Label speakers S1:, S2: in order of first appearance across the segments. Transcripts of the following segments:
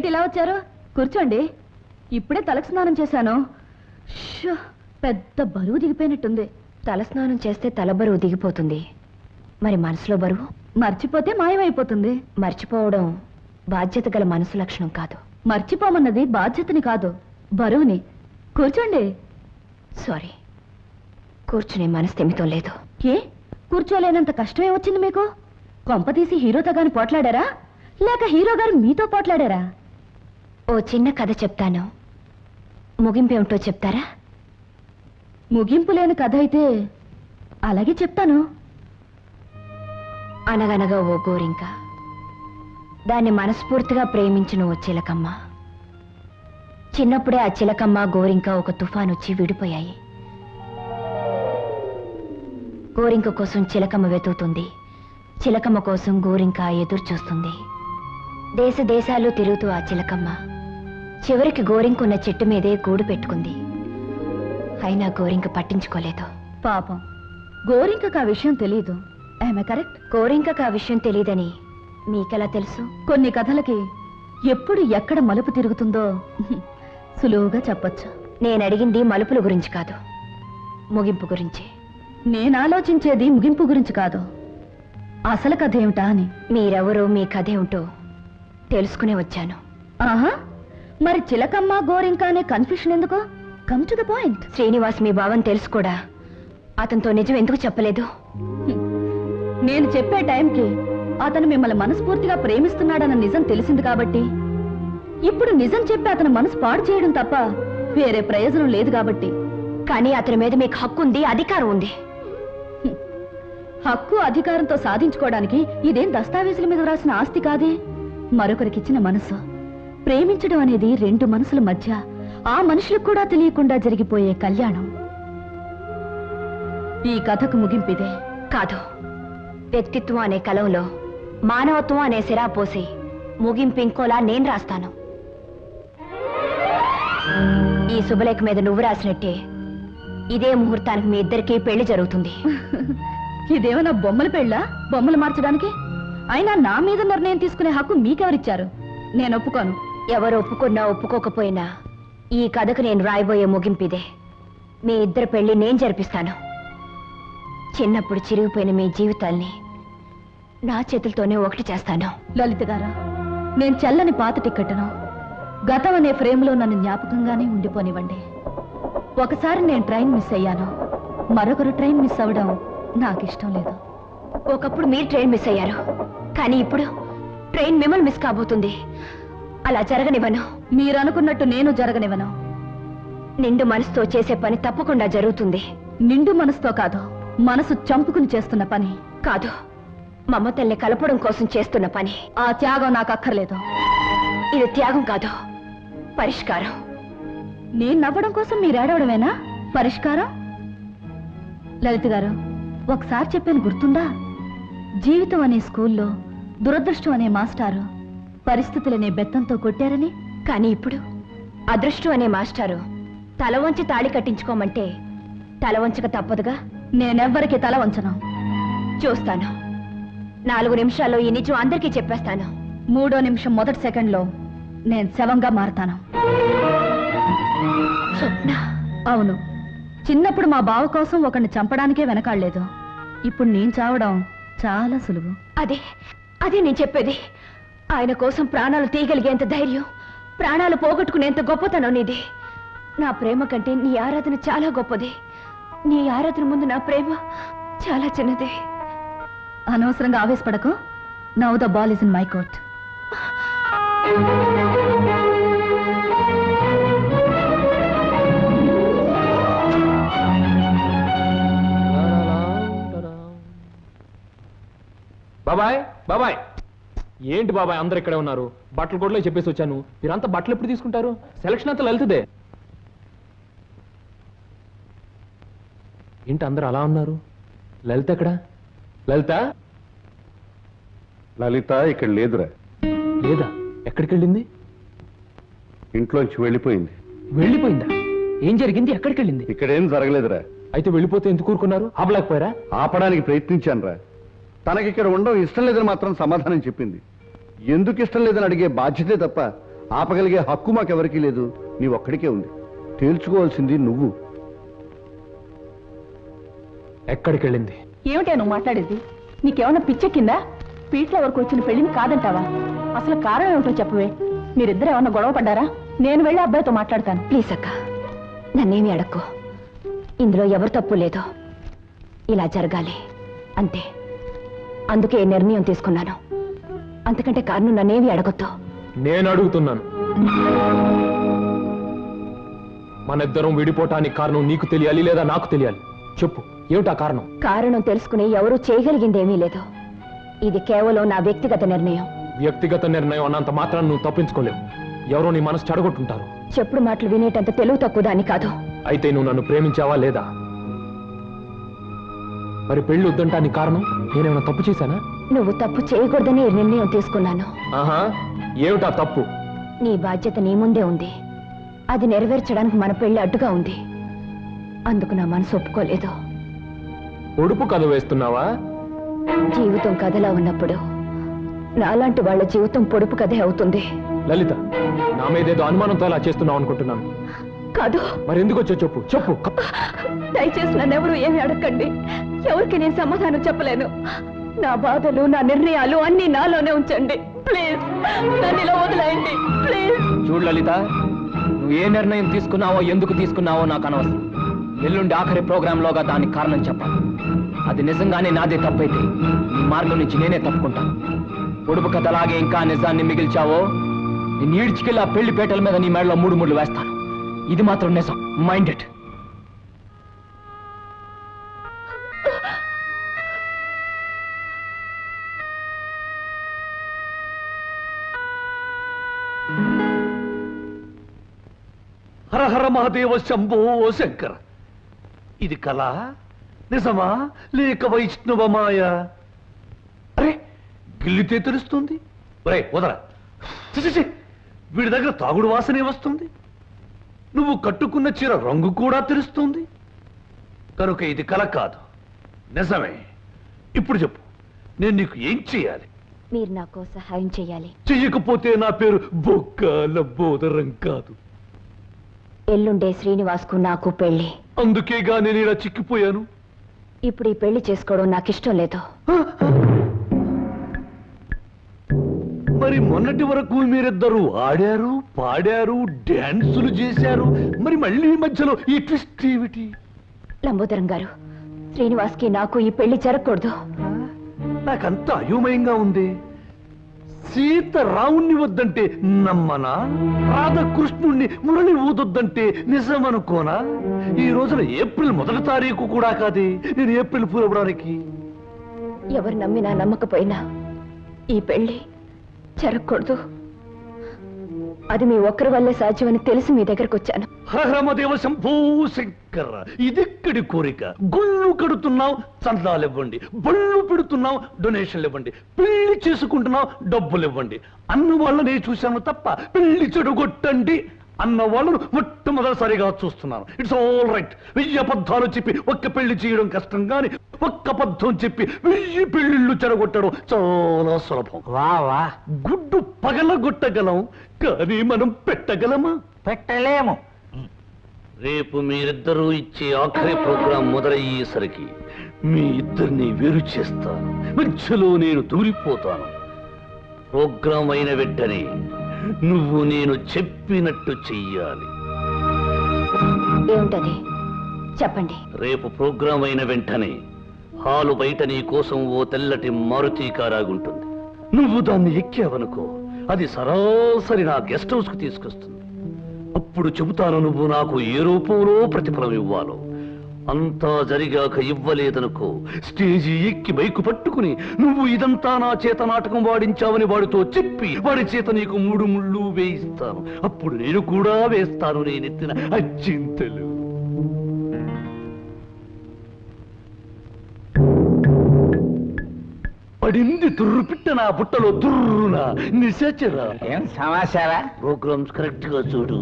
S1: ఏమిటి ఇలా వచ్చారు కూర్చోండి ఇప్పుడే తలకు స్నానం చేశాను షో, పెద్ద బరువు దిగిపోయినట్టుంది
S2: తలస్నానం చేస్తే తల బరువు దిగిపోతుంది మరి మనసులో బరువు
S1: మర్చిపోతే మాయమైపోతుంది
S2: మర్చిపోవడం బాధ్యత గల మనసు లక్షణం కాదు
S1: మర్చిపోమన్నది బాధ్యతని కాదు బరువుని కూర్చోండి
S2: సారీ కూర్చునే మనస్థిమితం లేదు
S1: ఏ కూర్చోలేనంత కష్టమే వచ్చింది మీకు కొంపతీసి హీరోతో గాని పోట్లాడారా లేక హీరో గారు మీతో పోట్లాడారా
S2: ఓ చిన్న కథ చెప్తాను ముగింపేమిటో చెప్తారా
S1: ముగింపు లేని కథ అయితే అలాగే చెప్తాను
S2: అనగనగా ఓ గోరింక దాన్ని మనస్ఫూర్తిగా ప్రేమించిన ఓ చిలకమ్మ చిన్నప్పుడే ఆ చిలకమ్మ గోరింక ఒక తుఫాన్ వచ్చి విడిపోయాయి గోరింక కోసం చిలకమ్మ వెతుకుతుంది చిలకమ్మ కోసం గోరింక ఎదురు చూస్తుంది దేశ దేశాలు తిరుగుతూ ఆ చిలకమ్మ చివరికి గోరింకున్న చెట్టు మీదే గూడు పెట్టుకుంది అయినా గోరింక పట్టించుకోలేదు
S1: పాపం గోరింకకు ఆ విషయం తెలియదు ఆమె కరెక్ట్
S2: గోరింకకు ఆ విషయం తెలియదని మీకెలా తెలుసు
S1: కొన్ని కథలకి ఎప్పుడు ఎక్కడ మలుపు తిరుగుతుందో సులువుగా చెప్పొచ్చు
S2: నేను అడిగింది మలుపుల గురించి కాదు ముగింపు గురించి
S1: నేను ఆలోచించేది ముగింపు గురించి కాదు అసలు కథ ఏమిటా అని
S2: మీరెవరో మీ కథ ఏమిటో తెలుసుకునే వచ్చాను
S1: ఆహా మరి చిలకమ్మ గోరింక అనే కన్ఫ్యూషన్ ఎందుకు come to the point
S2: Srinivas మీ భావం తెలుసు కూడా అతనితో నిజం ఎందుకు చెప్పలేదు
S1: నేను చెప్పే టైంకి అతను మిమ్మల్ని మనస్ఫూర్తిగా ప్రేమిస్తున్నాడన్న నిజం తెలిసింది కాబట్టి ఇప్పుడు నిజం చెప్పి అతని మనసు పాడు చేయడం తప్ప వేరే ప్రయోజనం లేదు కాబట్టి
S2: కానీ అతని మీద మీకు హక్కు ఉంది అధికారం ఉంది
S1: హక్కు అధికారంతో సాధించుకోవడానికి ఇదేం దస్తావేజుల మీద రాసిన ఆస్తి కాదే మరొకరికిచ్చిన మనసు ప్రేమించడం అనేది రెండు మనసుల మధ్య ఆ మనుషులకు కూడా తెలియకుండా జరిగిపోయే కళ్యాణం ఈ కథకు ముగింపిదే
S2: కాదు వ్యక్తిత్వం అనే కలంలో మానవత్వం అనే సిరా పోసి ముగింపు ఇంకోలా నేను రాస్తాను ఈ శుభలేఖ మీద నువ్వు రాసినట్టే ఇదే ముహూర్తానికి మీ ఇద్దరికీ పెళ్లి జరుగుతుంది
S1: ఇదేమైనా బొమ్మల పెళ్ళా బొమ్మలు మార్చడానికి అయినా నా మీద నిర్ణయం తీసుకునే హక్కు మీకెవరిచ్చారు నేను ఒప్పుకోను
S2: ఎవరు ఒప్పుకున్నా ఒప్పుకోకపోయినా ఈ కథకు నేను రాయబోయే ముగింపిదే మీ ఇద్దరు పెళ్లి నేను జరిపిస్తాను చిన్నప్పుడు చిరిగిపోయిన మీ జీవితాల్ని నా చేతులతోనే ఒకటి చేస్తాను
S1: లలిత గారా నేను చెల్లని పాత టిక్కెట్ను గతం అనే ఫ్రేమ్లో నన్ను జ్ఞాపకంగానే ఉండిపోనివ్వండి ఒకసారి నేను ట్రైన్ మిస్ అయ్యాను మరొకరు ట్రైన్ మిస్ అవ్వడం నాకు ఇష్టం లేదు
S2: ఒకప్పుడు మీరు ట్రైన్ మిస్ అయ్యారు కానీ ఇప్పుడు ట్రైన్ మిమ్మల్ని మిస్ కాబోతుంది అలా జరగనివ్వను
S1: మీరు అనుకున్నట్టు నేను జరగనివ్వను
S2: నిండు మనసుతో చేసే పని తప్పకుండా జరుగుతుంది
S1: నిండు మనసుతో కాదు మనసు చంపుకుని చేస్తున్న పని
S2: కాదు మమతల్ని కలపడం కోసం చేస్తున్న పని
S1: ఆ త్యాగం నాకు అక్కర్లేదు
S2: ఇది త్యాగం కాదు పరిష్కారం
S1: నేను నవ్వడం కోసం మీరు ఏడవడమేనా పరిష్కారం లలిత గారు ఒకసారి చెప్పాను గుర్తుందా జీవితం అనే స్కూల్లో దురదృష్టం అనే మాస్టారు పరిస్థితులనే బెత్తంతో కొట్టారని
S2: కానీ ఇప్పుడు అదృష్టం అనే మాస్టారు తల వంచి తాళి కట్టించుకోమంటే తల వంచక తప్పదుగా
S1: నేనెవ్వరికి తల వంచను
S2: చూస్తాను నాలుగు నిమిషాల్లో ఈ నిజం అందరికీ చెప్పేస్తాను
S1: మూడో నిమిషం మొదటి సెకండ్లో నేను శవంగా మారతాను
S2: స్వప్న
S1: అవును చిన్నప్పుడు మా బావ కోసం ఒకరిని చంపడానికే వెనకాడలేదు ఇప్పుడు నేను చావడం చాలా సులువు
S2: అదే అదే నేను చెప్పేది ఆయన కోసం ప్రాణాలు తీయగలిగేంత ధైర్యం ప్రాణాలు పోగొట్టుకునేంత గొప్పతనం నీది నా ప్రేమ కంటే నీ ఆరాధన చాలా గొప్పది నీ ఆరాధన ముందు నా ప్రేమ చాలా చిన్నది
S1: అనవసరంగా ఆవేశపడకు now the ball is in my court
S3: బాబాయ్ బాబాయ్ ఏంటి బాబాయ్ అందరు ఇక్కడే ఉన్నారు బట్టలు కూడా చెప్పేసి వచ్చాను మీరంతా బట్టలు ఎప్పుడు తీసుకుంటారు సెలక్షన్ అంతా లలితదే ఏంటి అందరు అలా ఉన్నారు లలిత ఎక్కడ లలిత
S4: లలిత ఇక్కడ లేదురా
S3: లేదా ఎక్కడికి వెళ్ళింది
S4: ఇంట్లోంచి వెళ్ళిపోయింది
S3: వెళ్ళిపోయిందా ఏం జరిగింది ఎక్కడికి వెళ్ళింది
S4: ఇక్కడేం జరగలేదురా
S3: అయితే వెళ్ళిపోతే ఎందుకు కూరుకున్నారు ఆపలేకపోయారా
S4: ఆపడానికి ప్రయత్నించానురా తనకి ఇక్కడ ఉండడం ఇష్టం లేదని మాత్రం సమాధానం చెప్పింది ఎందుకు ఇష్టం లేదని అడిగే బాధ్యతే తప్ప ఆపగలిగే హక్కు మాకెవరికీ లేదు నీ ఒక్కడికే ఉంది తేల్చుకోవాల్సింది నువ్వు
S3: ఎక్కడికి వెళ్ళింది
S5: ఏమిటే నువ్వు మాట్లాడేది నీకేమన్నా పిచ్చెక్కిందా పీట్ల వరకు వచ్చిన పెళ్లిని కాదంటావా అసలు కారణం ఏమిటో చెప్పవే మీరిద్దరు ఏమన్నా గొడవ పడ్డారా నేను వెళ్ళి అబ్బాయితో మాట్లాడతాను
S2: ప్లీజ్ అక్క నన్నేమి అడక్కు ఇందులో ఎవరు తప్పు లేదో ఇలా జరగాలి అంతే అందుకే ఈ నిర్ణయం తీసుకున్నాను అంతకంటే కారణం నన్నేమి అడగొద్దు
S3: నేను అడుగుతున్నాను మన ఇద్దరం విడిపోవటానికి కారణం నీకు తెలియాలి లేదా నాకు తెలియాలి చెప్పు ఏమిటా కారణం
S2: కారణం తెలుసుకుని ఎవరూ చేయగలిగిందేమీ లేదు ఇది కేవలం నా వ్యక్తిగత నిర్ణయం
S3: వ్యక్తిగత నిర్ణయం అన్నంత మాత్రాన్ని నువ్వు తప్పించుకోలేవు ఎవరో నీ మనసు చెడగొట్టుంటారు
S2: చెప్పుడు మాటలు వినేటంత తెలుగు తక్కువ దాన్ని కాదు
S3: అయితే నువ్వు నన్ను ప్రేమించావా లేదా మరి పెళ్లి వద్దంటానికి కారణం నేనేమైనా తప్పు చేశానా
S2: నువ్వు తప్పు చేయకూడదని ఈ నిర్ణయం తీసుకున్నాను
S3: ఆహా ఏమిటా తప్పు
S2: నీ బాధ్యత నీ ముందే ఉంది అది నెరవేర్చడానికి మన పెళ్లి అడ్డుగా ఉంది అందుకు నా మనసు ఒప్పుకోలేదు
S3: ఒడుపు కథ వేస్తున్నావా
S2: జీవితం కథలా ఉన్నప్పుడు నాలాంటి వాళ్ళ జీవితం పొడుపు కథే అవుతుంది
S3: లలిత నా మీదేదో అనుమానంతో అలా చేస్తున్నావు అనుకుంటున్నాను
S2: కాదు
S3: మరి ఎందుకు వచ్చో చెప్పు చెప్పు
S2: దయచేసి నన్నెవరూ ఏమి అడగండి ఎవరికి నేను సమాధానం చెప్పలేను నా బాధలు నా నిర్ణయాలు అన్ని నాలోనే ఉంచండి ప్లీజ్ నన్ను ఇలా వదిలేయండి ప్లీజ్
S6: చూడు లలిత నువ్వు ఏ నిర్ణయం తీసుకున్నావో ఎందుకు తీసుకున్నావో నాకు అనవసరం ఎల్లుండి ఆఖరి ప్రోగ్రాంలోగా దానికి కారణం చెప్పాలి అది నిజంగానే నాదే తప్పైతే ఈ మార్గం నుంచి నేనే తప్పుకుంటాను పొడుపు కథలాగే ఇంకా నిజాన్ని మిగిల్చావో నేను ఈడ్చికెళ్ళి ఆ పెళ్లి పేటల మీద నీ మెడలో మూడు ముళ్ళు వేస్తాను ఇది మాత్రం నిజం మైండెడ్
S7: హర హర మహాదేవ శంభో శంకర ఇది కళ నిజమా లేక వైష్ణవ మాయ అరే గిల్లితే తెలుస్తుంది ఒరే వదరా ఛీ, ఛీ, ఛీ. వీడి దగ్గర తాగుడు వాసనే వస్తుంది నువ్వు కట్టుకున్న చీర రంగు కూడా తెలుస్తుంది కనుక ఇది కల కాదు నిజమే ఇప్పుడు చెప్పు నేను నీకు ఏం చేయాలి
S2: మీరు నాకు సహాయం చేయాలి
S7: చెయ్యకపోతే నా పేరు బొక్కల బోదరం కాదు
S2: ఎల్లుండే శ్రీనివాస్కు నాకు పెళ్లి
S7: అందుకేగా నేను ఇలా చిక్కిపోయాను
S2: ఇప్పుడు ఈ పెళ్లి చేసుకోవడం నాకు ఇష్టం లేదు
S7: మరి మొన్నటి వరకు మీరిద్దరు ఆడారు పాడారు డాన్సులు చేశారు మరి మళ్ళీ ఈ మధ్యలో ఈ ట్విస్ట్ ఏమిటి
S2: లంబోదరం గారు శ్రీనివాస్కి నాకు ఈ పెళ్లి జరగకూడదు
S7: నాకంత అయోమయంగా ఉంది సీత రావుణ్ణి వద్దంటే నమ్మనా రాధకృష్ణుణ్ణి మురళి ఊదొద్దంటే నిజమనుకోనా ఈ రోజున ఏప్రిల్ మొదటి తారీఖు కూడా కాదే నేను ఏప్రిల్ పూల్ అవ్వడానికి
S2: ఎవరు నమ్మినా నమ్మకపోయినా ఈ పెళ్లి జరగకూడదు అది మీ ఒక్కరి వల్లే సాధ్యమని తెలిసి మీ దగ్గరకు వచ్చాను
S7: హరమదేవ శంభో శంకర ఇదిక్కడి కోరిక గుళ్ళు కడుతున్నావు చందాలు ఇవ్వండి బళ్ళు పెడుతున్నావు డొనేషన్లు ఇవ్వండి పెళ్లి చేసుకుంటున్నావు డబ్బులు ఇవ్వండి అన్న వాళ్ళనే చూశాను తప్ప పెళ్లి చెడుగొట్టండి అన్న వాళ్ళను మొట్టమొదటిసారిగా చూస్తున్నాను ఇట్స్ ఆల్ రైట్ వెయ్యి అబద్ధాలు చెప్పి ఒక్క పెళ్లి చేయడం కష్టం కానీ ఒక్క అబద్ధం చెప్పి వెయ్యి పెళ్లిళ్ళు చెడగొట్టడం చాలా సులభం
S6: వా వా
S7: గుడ్డు పగలగొట్టగలం కానీ మనం పెట్టగలమా
S6: పెట్టలేము
S7: రేపు మీరిద్దరూ ఇచ్చే ఆఖరి ప్రోగ్రాం మొదలయ్యేసరికి మీ ఇద్దరిని వేరు చేస్తాను మధ్యలో నేను దూరిపోతాను ప్రోగ్రాం అయిన వెంటనే నువ్వు నేను చెప్పినట్టు చెయ్యాలి
S2: ఏమిటది చెప్పండి
S7: రేపు ప్రోగ్రాం అయిన వెంటనే హాలు బయట నీ కోసం ఓ తెల్లటి మారుతి కారాగుంటుంది నువ్వు దాన్ని ఎక్కావనుకో అది సరాసరి నా గెస్ట్ హౌస్ కు తీసుకొస్తుంది అప్పుడు చెబుతాను నువ్వు నాకు ఏ రూపంలో ప్రతిఫలం ఇవ్వాలో అంతా జరిగాక ఇవ్వలేదనుకో స్టేజి ఎక్కి బైకు పట్టుకుని నువ్వు ఇదంతా నా చేత నాటకం వాడించావని వాడితో చెప్పి వాడి చేత నీకు మూడు ముళ్ళు వేయిస్తాను అప్పుడు నేను కూడా వేస్తాను నేనెత్తిన అచ్చింతలు పడింది తుర్రు పిట్ట నా బుట్టలో తుర్రున నిశాచరా
S6: ఏం సమాచారా
S7: ప్రోగ్రామ్స్ కరెక్ట్ గా చూడు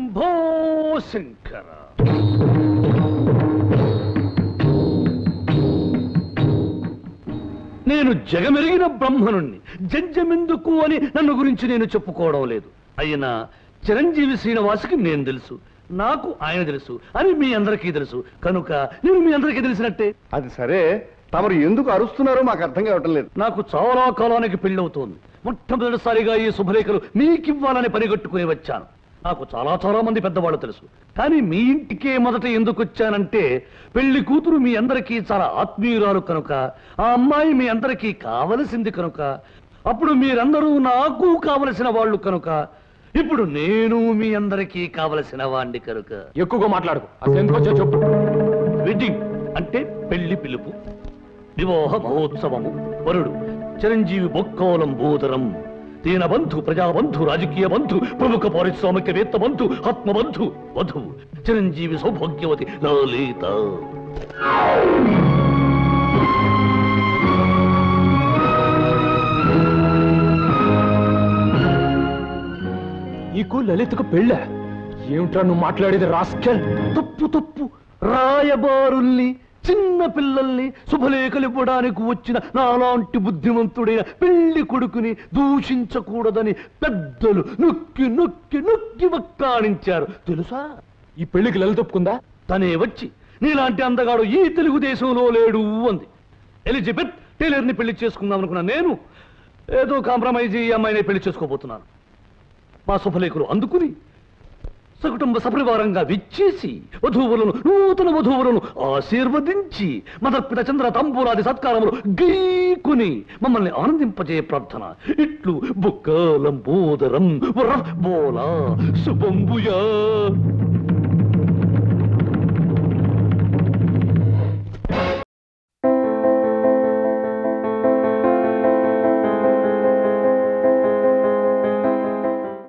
S7: భో శంకర నేను జగమెరిగిన బ్రహ్మనుణ్ణి జంజమెందుకు అని నన్ను గురించి నేను చెప్పుకోవడం లేదు అయినా చిరంజీవి శ్రీనివాసుకి నేను తెలుసు నాకు ఆయన తెలుసు అని మీ అందరికీ తెలుసు కనుక నేను మీ అందరికీ తెలిసినట్టే
S4: అది సరే తమరు ఎందుకు అరుస్తున్నారో మాకు అర్థం కావటం లేదు
S7: నాకు చాలా కాలానికి పెళ్ళవుతోంది మొట్టమొదటిసారిగా ఈ శుభలేఖలు మీకివ్వాలని పనిగట్టుకుని వచ్చాను నాకు చాలా చాలా మంది పెద్దవాళ్ళు తెలుసు కానీ మీ ఇంటికే మొదట ఎందుకు వచ్చానంటే పెళ్లి కూతురు మీ అందరికీ చాలా ఆత్మీయురాలు కనుక ఆ అమ్మాయి మీ అందరికీ కావలసింది కనుక అప్పుడు మీరందరూ నాకు కావలసిన వాళ్ళు కనుక ఇప్పుడు నేను మీ అందరికీ కావలసిన వాణ్ణి కనుక
S3: ఎక్కువగా మాట్లాడుకో అసలు ఎందుకు వచ్చా చెప్పు
S7: వెడ్డింగ్ అంటే పెళ్లి పిలుపు వివాహ మహోత్సవము వరుడు చిరంజీవి బొక్కోలం బోదరం దీన బంధు ప్రజాబంధు రాజకీయ బంధు ప్రముఖ పారిశ్రామికవేత్త బంధు ఆత్మబంధు వధువు చిరంజీవి సౌభాగ్యవతి లలిత
S3: నీకు లలితకు పెళ్ళా ఏమిట్రా నువ్వు మాట్లాడేది రాస్కెల్
S7: తప్పు తప్పు రాయబారుల్ని చిన్న పిల్లల్ని శుభలేఖలు ఇవ్వడానికి వచ్చిన నాలాంటి బుద్ధిమంతుడైన పెళ్లి కొడుకుని దూషించకూడదని పెద్దలు నొక్కి నొక్కి నొక్కి వక్కాణించారు తెలుసా
S3: ఈ పెళ్లికి లలిత ఒప్పుకుందా
S7: తనే వచ్చి నీలాంటి అందగాడు ఈ తెలుగుదేశంలో లేడు అంది ఎలిజబెత్ టైలర్ని పెళ్లి చేసుకుందాం అనుకున్నా నేను ఏదో కాంప్రమైజ్ ఈ అమ్మాయిని పెళ్లి చేసుకోబోతున్నాను మా శుభలేఖలు అందుకుని సకుటుంబ సపరివారంగా విచ్చేసి వధూవులను నూతన వధూవులను ఆశీర్వదించి మదర్పిత చంద్ర తంబూరాది సత్కారములు గీకుని మమ్మల్ని ఆనందింపజే ప్రార్థన ఇట్లు బుక్కలంబోదరం బోలా శుభంబుయా